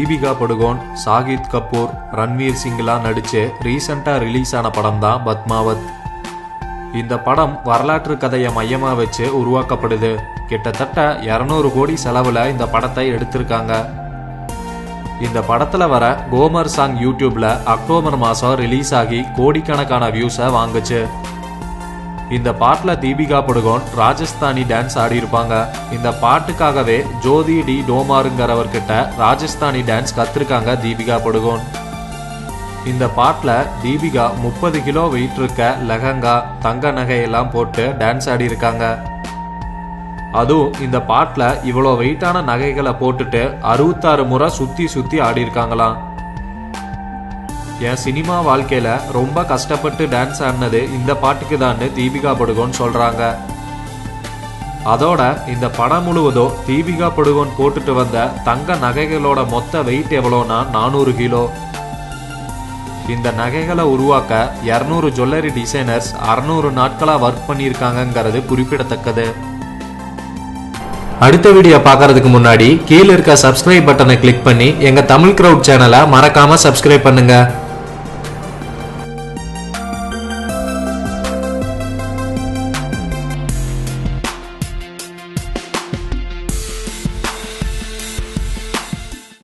தீபிகா படுகோன் சாகித் கபூர் ரன்வீர் சிங்லாம் நடிச்சு ரீசெண்டா ரிலீஸ் ஆன படம் தான் பத்மாவத் இந்த படம் வரலாற்று கதையை மையமா வச்சு உருவாக்கப்படுது கிட்டத்தட்ட 200 கோடி செலவுல இந்த படத்தை எடுத்திருக்காங்க இந்த படத்துல வர கோமர் சாங் யூடியூப்ல அக்டோபர் மாசம் ரிலீஸ் ஆகி கோடிக்கணக்கான வியூஸை வாங்குச்சு இந்த பாட்டுல தீபிகா படுகோன் ராஜஸ்தானி டான்ஸ் ஆடி இருப்பாங்க இந்த பாட்டுக்காகவே ஜோதி டி டோமாருங்கிறவர்கிட்ட ராஜஸ்தானி டான்ஸ் கத்திருக்காங்க தீபிகா படுகோன் இந்த பாட்டுல தீபிகா முப்பது கிலோ வெயிட் இருக்க லெஹங்கா தங்க நகையெல்லாம் போட்டு டான்ஸ் ஆடி இருக்காங்க அதுவும் இந்த பாட்டுல இவ்வளோ வெயிட்டான நகைகளை போட்டுட்டு அறுபத்தாறு முறை சுத்தி சுத்தி ஆடி இருக்காங்களாம் என் சினிமா வாழ்க்கையில ரொம்ப கஷ்டப்பட்டு டான்ஸ் ஆடினது இந்த பாட்டுக்கு தான் தீபிகா படுகோன் சொல்றாங்க அதோட இந்த படம் முழுவதும் தீபிகா படுகோன் போட்டுட்டு வந்த தங்க நகைகளோட மொத்த வெயிட் எவ்வளோனா நானூறு கிலோ இந்த நகைகளை உருவாக்க 200 ஜுவல்லரி டிசைனர்ஸ் 600 நாட்களா ஒர்க் பண்ணியிருக்காங்கங்கிறது குறிப்பிடத்தக்கது அடுத்த வீடியோ பார்க்கறதுக்கு முன்னாடி கீழே இருக்க சப்ஸ்கிரைப் பட்டனை கிளிக் பண்ணி எங்க தமிழ் கிரவுட் சேனலை மறக்காம சப்ஸ்கிரைப் பண்ணுங்க